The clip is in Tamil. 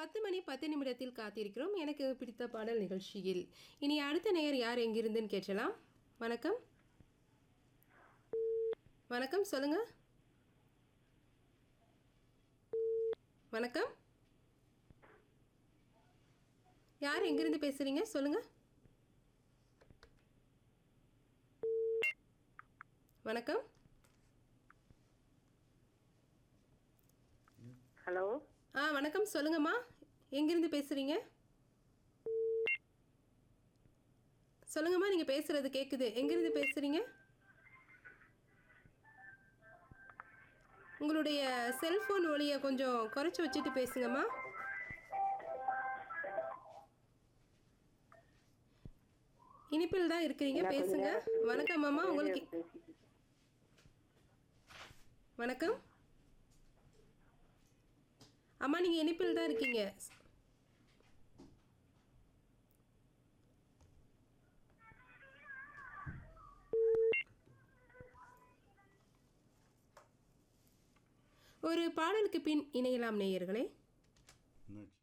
பத்து மணி பத்து நிமிடத்தில் காத்திருக்கிறோம் எனக்கு பிடித்த பாடல் நிகழ்ச்சியில் இனி அடுத்த நேயர் யார் எங்கிருந்துன்னு கேட்கலாம் வணக்கம் வணக்கம் சொல்லுங்க வணக்கம் யார் எங்கிருந்து பேசுறீங்க சொல்லுங்க வணக்கம் ஹலோ ஆ வணக்கம் சொல்லுங்கம்மா எங்கிருந்து பேசுறீங்க சொல்லுங்கம்மா நீங்க பேசுறது கேக்குது எங்கிருந்து பேசுறீங்க உங்களுடைய செல்போன் ஒளியை கொஞ்சம் குறைச்சி வச்சுட்டு பேசுங்கம்மா இனிப்பில் தான் இருக்கிறீங்க பேசுங்க வணக்கம் அம்மா உங்களுக்கு வணக்கம் அம்மா நீங்க இனிப்பில் தான் இருக்கீங்க ஒரு பாடலுக்கு பின் இணையலாம் நேயர்களே என்னாச்சு